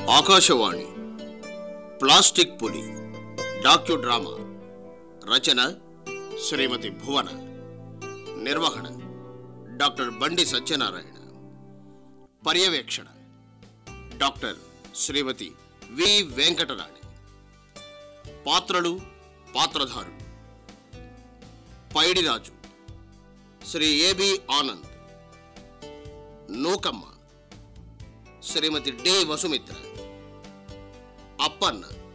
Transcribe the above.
Akashvani plastic పులి డాక్యు drama రచన శ్రీమతి భువన నిర్వహణ doctor బండి సత్యనారాయణ పర్యవేక్షణ డాక్టర్ శ్రీమతి వి వెంకటరాణి పాత్రలు పాత్రధారులు పైడిరాజు శ్రీ ఏబి ఆనంద్ నూకమ్మ శ్రీమతి డి వసుమిత్ర అప్పన్న